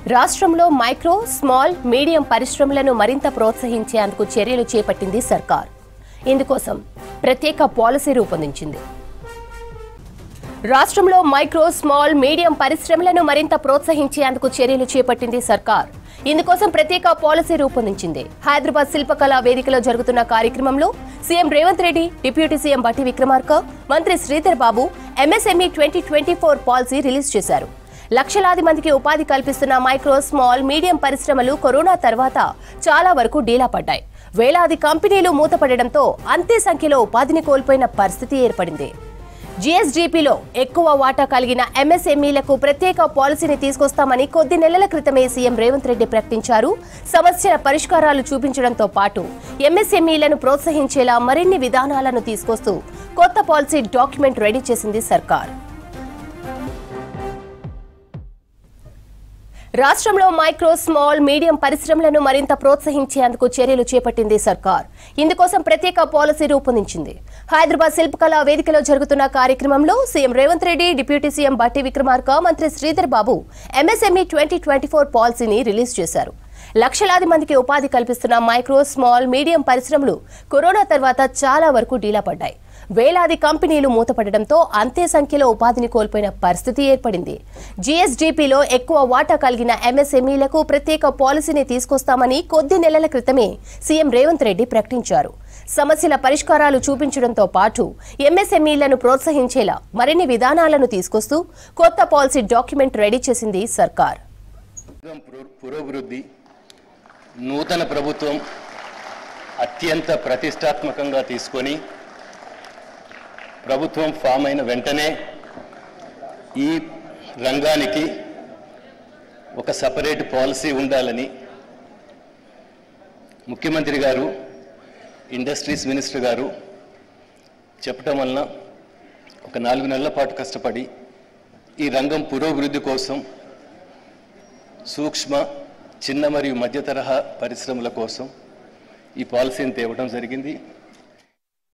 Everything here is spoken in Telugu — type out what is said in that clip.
రాష్ట్రంలో మైక్రో స్మాల్ మీడియం పరిశ్రమలను మరింత ప్రోత్సహించేందుకు చర్యలు చేపట్టింది సర్కార్ ఇందుకోసం ప్రత్యేక పాలసీ రూపొందించింది రాష్ట్రంలో మైక్రో స్మాల్ మీడియం పరిశ్రమలను మరింత ప్రోత్సహించేందుకు చర్యలు చేపట్టింది సర్కార్ ఇందుకోసం ప్రత్యేక పాలసీ రూపొందించింది హైదరాబాద్ శిల్పకళా వేదికలో జరుగుతున్న కార్యక్రమంలో CM Revanth Reddy deputy CM Bhatti Vikramarka మంత్రి Sridhar Babu MSME twenty twenty four policy release చేశారు లక్షలాది మందికి ఉపాధి కల్పిస్తున్న మైక్రో స్మాల్ మీడియం పరిశ్రమలు కరోనా తర్వాత చాలా వరకు డీలా పడ్డాయి వేలాది కంపెనీలు మూతపడడంతో అంతే సంఖ్యలో ఉపాధిని కోల్పోయిన పరిస్థితి ఏర్పడింది జీఎస్డీపీలో ఎక్కువ వాటా కలిగిన ఎంఎస్ఎంఈలకు ప్రత్యేక పాలసీని తీసుకొస్తామని కొద్ది నెలల క్రితమే సీఎం రేవంత్ రెడ్డి ప్రకటించారు సమస్యల పరిష్కారాలు చూపించడంతో పాటు ఎంఎస్ఎంఈలను ప్రోత్సహించేలా మరిన్ని విధానాలను తీసుకొస్తూ కొత్త పాలసీ డాక్యుమెంట్ రెడీ చేసింది సర్కార్ రాష్ట్రంలో మైక్రో స్మాల్ మీడియం పరిశ్రమలను మరింత ప్రోత్సహించేందుకు చర్యలు చేపట్టింది సర్కార్ ఇందుకోసం ప్రత్యేక పాలసీ రూపొందించింది హైదరాబాద్ శిల్పకళా వేదికలో జరుగుతున్న కార్యక్రమంలో CM Revanth Reddy deputy CM Bhatti Vikramarka మంత్రి Sridhar Babu MSME twenty twenty four పాలసీని రిలీజ్ చేశారు లక్షలాది మందికి ఉపాధి కల్పిస్తున్న మైక్రో స్మాల్ మీడియం పరిశ్రమలు కరోనా తర్వాత చాలా వరకు డీలా పడ్డాయి వేలాది కంపెనీలు మూతపడడంతో అంతే సంఖ్యలో ఉపాధిని కోల్పోయిన పరిస్థితి ఏర్పడింది జీఎస్డీపీలో ఎక్కువ వాటా కలిగిన ఎంఎస్ఎంఈలకు ప్రత్యేక పాలసీని తీసుకొస్తామని కొద్ది నెలల క్రితమే సీఎం రేవంత్ రెడ్డి ప్రకటించారు సమస్యల పరిష్కారాలు చూపించడంతో పాటు ఎంఎస్ఎంఈలను ప్రోత్సహించేలా మరిన్ని విధానాలను తీసుకొస్తూ కొత్త పాలసీ డాక్యుమెంట్ రెడీ చేసింది సర్కార్ రంగం పురో- పురోభివృద్ధి నూతన ప్రభుత్వం అత్యంత ప్రతిష్టాత్మకంగా తీసుకొని ప్రభుత్వం ఫామ్ అయిన వెంటనే ఈ రంగానికి ఒక సపరేట్ పాలసీ ఉండాలని ముఖ్యమంత్రి గారు ఇండస్ట్రీస్ మినిస్టర్ గారు చెప్పటం వలన ఒక నాలుగు నెలల పాటు కష్టపడి ఈ రంగం పురోభివృద్ధి కోసం సూక్ష్మ చిన్న మరియు మధ్య తరహా పరిశ్రమల కోసం ఈ పాలసీని తేవడం జరిగింది